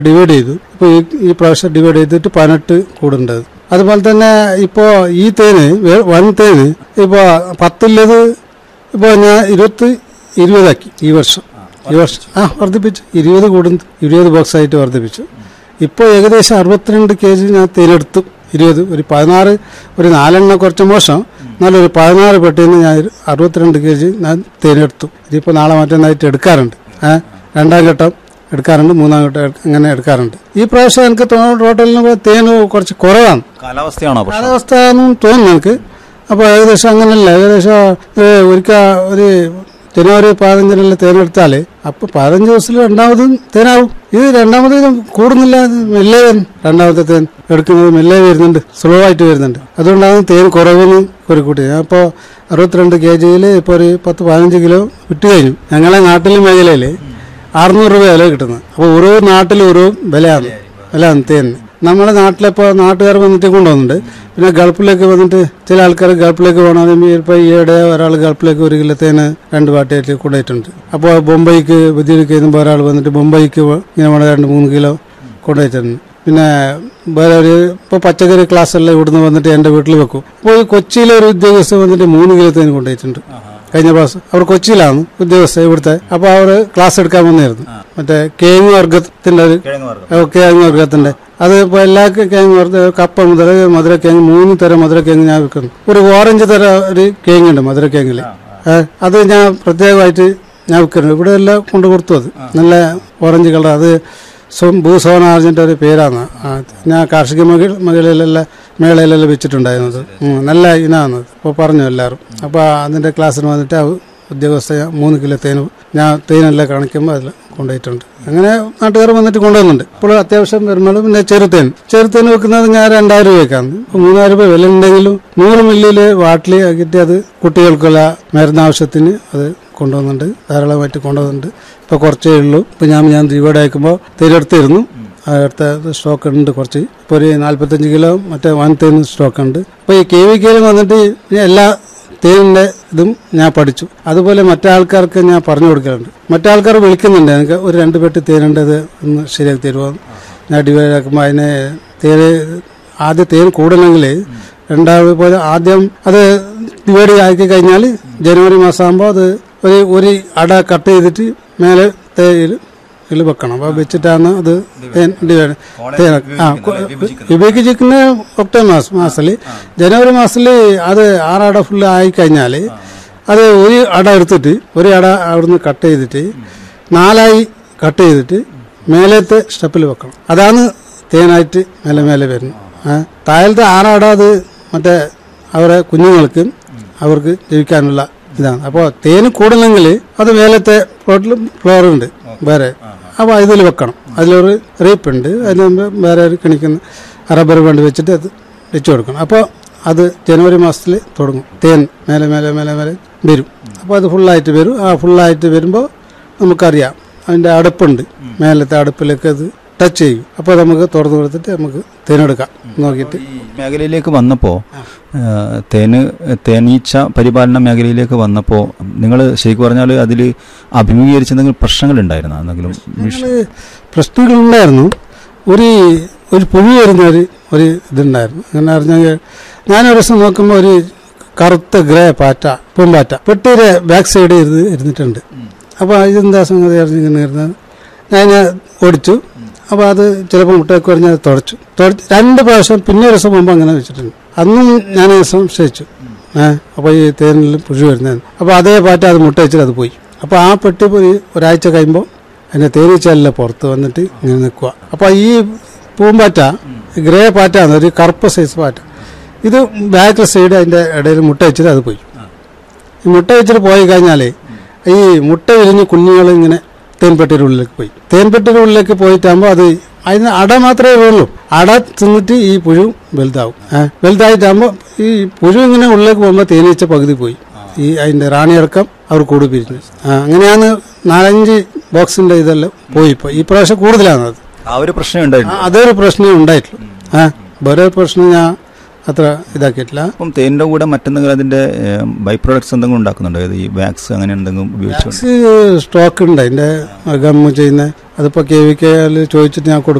Divide ചെയ്തു ഇപ്പോൾ ഈ ഈ പ്രാവശ്യം ഡിവൈഡ് ചെയ്തിട്ട് പതിനെട്ട് കൂടുണ്ടത് അതുപോലെ തന്നെ ഇപ്പോൾ ഈ തേന് വേ- വൻ തേന് ഇപ്പോൾ പത്തുള്ളത് ഇപ്പോൾ ഞാൻ ഇരുപത്തി ഇരുപതാക്കി ഈ വർഷം ഈ വർഷം ആ വർദ്ധിപ്പിച്ചു ഇരുപത് കൂടുന്നു ഇരുപത് ബോക്സ് ആയിട്ട് വർദ്ധിപ്പിച്ചു ഇപ്പോൾ ഏകദേശം അറുപത്തിരണ്ട് കെ ജി ഞാൻ തേനെടുത്തു ഇരുപത് ഒരു പതിനാറ് ഒരു നാലെണ്ണം കുറച്ച് മോശം എന്നാലും ഒരു പതിനാറ് പെട്ടിയിൽ നിന്ന് ഞാൻ ഒരു അറുപത്തിരണ്ട് കെ ജി ഞാൻ തേനെടുത്തു ഇതിപ്പോൾ നാളെ മറ്റന്നായിട്ട് എടുക്കാറുണ്ട് ഏ രണ്ടാം ഘട്ടം എടുക്കാറുണ്ട് മൂന്നാം ഘട്ടം എടു- അങ്ങനെ എടുക്കാറുണ്ട് ഈ പ്രാവശ്യം എനിക്ക് തോന്നുന്നു ടോട്ടലിന് തേന് കുറച്ച് കുറവാണ് കാലാവസ്ഥയാണോ പ്രശ്നം കാലാവസ്ഥ എന്നും തോന്നുന്നു എനിക്ക് അപ്പോൾ ഏകദേശം അങ്ങനല്ല ഏകദേശം ഒരിക്കൽ ഒരു ജനുവരി പതിനഞ്ചിനുള്ള തേനെടുത്താൽ അപ്പോൾ പതിനഞ്ച് ദിവസത്തിൽ രണ്ടാമതും തേനാവും ഇത് രണ്ടാമത് ഇത് കൂടുന്നില്ല ഇത് മെല്ലെ വരും രണ്ടാമത്തെ തേൻ എടുക്കുന്നത് മെല്ലെ വരുന്നുണ്ട് സ്ലോ ആയിട്ട് വരുന്നുണ്ട് അതുകൊണ്ടാണ് തേൻ കുറവെന്ന് ഒരു കൂട്ടി അപ്പോൾ അറുപത്തിരണ്ട് കെ ജിയിൽ ഇപ്പോൾ ഒരു പത്ത് പതിനഞ്ച് കിലോ വിറ്റ് കഴിഞ്ഞു ഞങ്ങളെ നാട്ടിലെ മേഖലയിൽ അറുന്നൂറ് രൂപ വില കിട്ടുന്നത് അപ്പോൾ ഓരോ നാട്ടിലും ഓരോ വിലയാണ് വിലയാണ് തേനിന് നമ്മുടെ നാട്ടിലിപ്പോൾ നാട്ടുകാർ വന്നിട്ട് കൊണ്ടുവന്നുണ്ട് പിന്നെ ഗൾഫിലേക്ക് വന്നിട്ട് ചില ആൾക്കാർ ഗൾഫിലേക്ക് പോകണമെങ്കിൽ ഇപ്പോൾ ഈയിടെ ഒരാൾ ഗൾഫിലേക്ക് ഒരു കിലോ തേന് രണ്ട് പാട്ടിയായിട്ട് കൊണ്ടുപോയിട്ടുണ്ട് അപ്പോൾ ബൊംബൈക്ക് ബുദ്ധിയിലേക്ക് എഴുതുമ്പോൾ ഒരാൾ വന്നിട്ട് ബൊംബൈക്ക് ഇങ്ങനെ വേണം രണ്ട് മൂന്ന് കിലോ കൊണ്ടുപോയിട്ടുണ്ട് പിന്നെ വേറെ ഒരു ഇപ്പോൾ പച്ചക്കറി ക്ലാസ് എല്ലാം ഇവിടുന്ന് വന്നിട്ട് എൻ്റെ വീട്ടിൽ വെക്കും അപ്പോൾ ഈ കൊച്ചിയിലെ ഒരു ഉദ്യോഗസ്ഥൻ വന്നിട്ട് മൂന്ന് കിലോ തേന് കൊണ്ടുപോയിട്ടുണ്ട് കഴിഞ്ഞ പ്രാവശ്യം അവർ കൊച്ചിയിലാണ് ഉദ്യോഗസ്ഥ ഇവിടുത്തെ അപ്പോൾ അവർ ക്ലാസ് എടുക്കാൻ വന്നായിരുന്നു മറ്റേ കേങ്ങ് വർഗത്തിന്റെ ഒരു കിഴങ്ങ് വർഗ്ഗം. ഓ, കിഴങ്ങ് വർഗത്തിന്റെ അത് ഇപ്പോൾ എല്ലാ കിഴങ്ങ് വർഗ്ഗ കപ്പ മുതൽ മധുരക്കിഴങ്ങ് മൂന്ന് തരം മധുരക്കിഴങ്ങ് ഞാൻ വിൽക്കുന്നു ഒരു ഓറഞ്ച് തരം ഒരു കിഴങ്ങുണ്ട് മധുരക്കിഴങ്ങിൽ അത് ഞാൻ പ്രത്യേകമായിട്ട് ഞാൻ വിൽക്കുന്നുണ്ട് ഇവിടെ എല്ലാം കൊണ്ടു കൊടുത്തു അത് നല്ല ഓറഞ്ച് കളർ അത് സോ- ഭൂസോനാർജിന്റെ ഒരു പേരാണ് ആ, ഞാൻ കാർഷിക മക- മേഖലയിലെല്ലാം മേളയിലെല്ലാം വെച്ചിട്ടുണ്ടായിരുന്നത് ഉം, നല്ല ഇനാണ് അപ്പോൾ പറഞ്ഞു എല്ലാവരും അപ്പോൾ അതിന്റെ ക്ലാസ്സിന് വന്നിട്ട് ആ ഉദ്യോഗസ്ഥ മൂന്ന് കിലോ തേന് ഞാൻ തേനെല്ലാം കാണിക്കുമ്പോൾ അതിൽ കൊണ്ടുപോയിട്ടുണ്ട് അങ്ങനെ നാട്ടുകാർ വന്നിട്ട് കൊണ്ടുവന്നുണ്ട് ഇപ്പോൾ അത്യാവശ്യം വരുമ്പോൾ പിന്നെ ചെറുതേൻ ചെറുതേൻ വെക്കുന്നത് ഞാൻ രണ്ടായിരം രൂപയ്ക്കാണ് ഇപ്പോൾ മൂന്നായിരം രൂപ വില ഉണ്ടെങ്കിലും നൂറ് മില്ലില് വാട്ടിൽ ആക്കിയിട്ട് അത് കുട്ടികൾക്കുള്ള മരുന്ന് ആവശ്യത്തിന് അത് കൊണ്ടുവന്നുണ്ട് ധാരാളമായിട്ട് കൊണ്ടുവന്നുണ്ട് ഇപ്പോൾ കുറച്ചേ ഉള്ളൂ ഇപ്പോൾ ഞാൻ ഞാൻ ഇവിടെ അയക്കുമ്പോൾ തേരെടുത്തിരുന്നു അടുത്ത സ്റ്റോക്ക് ഉണ്ട് കുറച്ച് ഇപ്പോൾ ഒരു നാൽപ്പത്തഞ്ച് കിലോ മറ്റേ വൻ തേൻ സ്റ്റോക്ക് ഉണ്ട് അപ്പോൾ ഈ കെ വി കെയിൽ വന്നിട്ട് ഞാൻ എല്ലാ തേനിന്റെ ഇതും ഞാൻ പഠിച്ചു അതുപോലെ മറ്റാൾക്കാർക്ക് ഞാൻ പറഞ്ഞു കൊടുക്കലുണ്ട് മറ്റാൾക്കാർ വിളിക്കുന്നുണ്ട് എനിക്ക് ഒരു രണ്ട് പെട്ടി തേനുണ്ടത് ഒന്ന് ശരിയാക്കി തരുമോ ഞാൻ ഡിവൈഡ് ആക്കുമ്പോൾ അതിനെ തേന് ആദ്യം തേൻ കൂടണമെങ്കിൽ രണ്ടാമത് പോലെ ആദ്യം അത് ഡിവൈഡ് ആക്കി കഴിഞ്ഞാൽ ജനുവരി മാസമാകുമ്പോൾ അത് ഒരു ഒരു അട കട്ട് ചെയ്തിട്ട് മേലെ തേയിൽ ഇതിൽ വെക്കണം അപ്പോൾ വെച്ചിട്ടാണ് അത് തേൻ ഡിവൈഡ് തേൻ ആ വിഭജിക്കുന്ന ഒക്ടോബർ മാസം മാസത്തിൽ ജനുവരി മാസത്തിൽ അത് ആറട ഫുള്ള് ആയി കഴിഞ്ഞാൽ അത് ഒരു അട എടുത്തിട്ട് ഒരു അട അവിടുന്ന് കട്ട് ചെയ്തിട്ട് നാലായി കട്ട് ചെയ്തിട്ട് മേലത്തെ സ്റ്റെപ്പിൽ വെക്കണം അതാണ് തേനായിട്ട് മേലെ മേലെ വരുന്നത് ആ, താഴത്തെ ആറട അത് മറ്റേ അവരെ കുഞ്ഞുങ്ങൾക്ക് അവർക്ക് ജീവിക്കാനുള്ള ഇതാണ് അപ്പോൾ തേന് കൂടണമെങ്കിൽ അത് മേലത്തെ ഫ്ലോട്ടിൽ ഫ്ലോർ ഉണ്ട് വേറെ അപ്പോൾ ഇതിൽ വെക്കണം അതിലൊരു റീപ്പ് ഉണ്ട് അതിന് മുമ്പ് വേറെ ഒരു കിണിക്കുന്ന റബ്ബർ ബാൻഡ് വെച്ചിട്ട് അത് വെച്ച് കൊടുക്കണം അപ്പോൾ അത് ജനുവരി മാസത്തിൽ തുടങ്ങും തേൻ മേലെ മേലെ മേലെ മേലെ വരും അപ്പോൾ അത് ഫുള്ളായിട്ട് വരും ആ ഫുള്ളായിട്ട് വരുമ്പോൾ നമുക്കറിയാം അതിൻ്റെ അടുപ്പുണ്ട് മേലത്തെ അടുപ്പിലേക്ക് അത് ടച്ച് ചെയ്യും അപ്പോൾ നമുക്ക് തുറന്നു കൊടുത്തിട്ട് നമുക്ക് തേനെടുക്കാം നോക്കിയിട്ട് ഈ മേഖലയിലേക്ക് വന്നപ്പോൾ തേന് തേനീച്ച പരിപാലന മേഖലയിലേക്ക് വന്നപ്പോൾ നിങ്ങൾ ശരിക്കും പറഞ്ഞാൽ അതിൽ അഭിമുഖീകരിച്ച എന്തെങ്കിലും പ്രശ്നങ്ങൾ ഉണ്ടായിരുന്നു എന്തെങ്കിലും വിഷ- ഞങ്ങള് പ്രശ്നങ്ങളുണ്ടായിരുന്നു ഒരു ഒരു പുഴു വരുന്ന ഒരു ഒരു ഇതുണ്ടായിരുന്നു അങ്ങനെ അറിഞ്ഞാൽ ഞാൻ ഒരു ദിവസം നോക്കുമ്പോൾ ഒരു കറുത്ത ഗ്രേ പാറ്റ പൂമ്പാറ്റ പെട്ടിയുടെ ബാക്ക് സൈഡ് ഇരുന്ന് ഇരുന്നിട്ടുണ്ട് അപ്പോൾ ഇതെന്താ സംഗതി അറിഞ്ഞിങ്ങനെ ഇരുന്നത് ഞാൻ ഓടിച്ചു അപ്പോൾ അത് ചിലപ്പോൾ മുട്ടയൊക്കെ പറഞ്ഞ് അത് തുടച്ചു തുടച്ച് രണ്ട് പ്രാവശ്യം പിന്നെ ഒരു ദിവസം മുമ്പ് അങ്ങനെ വെച്ചിട്ടുണ്ട് അന്നും ഞാൻ സംശയിച്ചു ഏഹ് അപ്പോൾ ഈ തേനിൽ പുഴു വരുന്നതെന്ന് അപ്പോൾ അതേ പാറ്റ അത് മുട്ട വെച്ചിട്ട് അത് പോയി അപ്പോൾ ആ പെട്ടി പോയി ഒരാഴ്ച കഴിയുമ്പോൾ അതിന്റെ തേനീച്ചല്ല പുറത്ത് വന്നിട്ട് ഇങ്ങനെ നിൽക്കുക അപ്പോൾ ഈ പൂമ്പാറ്റ ഗ്രേ പാറ്റാണ് ഒരു കറുപ്പ് സൈസ് പാറ്റ ഇത് ബാക്ക് സൈഡ് അതിന്റെ ഇടയിൽ മുട്ട വെച്ചിട്ട് അത് പോയി ഈ മുട്ട വെച്ചിട്ട് പോയി കഴിഞ്ഞാൽ ഈ മുട്ട വിരിഞ്ഞ് കുഞ്ഞുങ്ങൾ ഇങ്ങനെ തേൻപെട്ടിയുടെ ഉള്ളിലേക്ക് പോയി തേൻപെട്ടിയുടെ ഉള്ളിലേക്ക് പോയിട്ടാകുമ്പോൾ അത് അതിന് അട മാത്രമേ ഉള്ളൂ അട തിന്നിട്ട് ഈ പുഴു വലുതാവും ഏഹ് വലുതായിട്ടാകുമ്പോൾ ഈ പുഴു ഇങ്ങനെ ഉള്ളിലേക്ക് പോകുമ്പോൾ തേനീച്ച പകുതി പോയി ഈ അതിന്റെ റാണിയടക്കം അവർ കൂടി പിരിഞ്ഞു ആ, അങ്ങനെയാണ് നാലഞ്ച് ബോക്സിന്റെ ഇതെല്ലാം പോയി ഇപ്പോൾ ഈ പ്രാവശ്യം കൂടുതലാണ് അത് ആ ഒരു പ്രശ്നം ഉണ്ടായിരുന്നു ആ, അതൊരു പ്രശ്നം ഉണ്ടായിട്ടുള്ളൂ ആ വേറെ പ്രശ്നം ഞാൻ അത്ര ഇതാക്കിയിട്ടില്ല അപ്പം തേനിന്റെ കൂടെ മറ്റെന്തെങ്കിലും അതിന്റെ ബൈ പ്രോഡക്ട്സ് എന്തെങ്കിലും ഉണ്ടാക്കുന്നുണ്ടോ അതായത് ഈ വാക്സ് അങ്ങനെ എന്തെങ്കിലും ഉപയോഗിച്ചുകൊണ്ട് സ്റ്റോക്ക് ഉണ്ട് അതിന്റെ ഗമ്മ് ചെയ്യുന്ന അതിപ്പോ കെ വി കെ ചോദിച്ചിട്ട് ഞാൻ കൊടുക്കും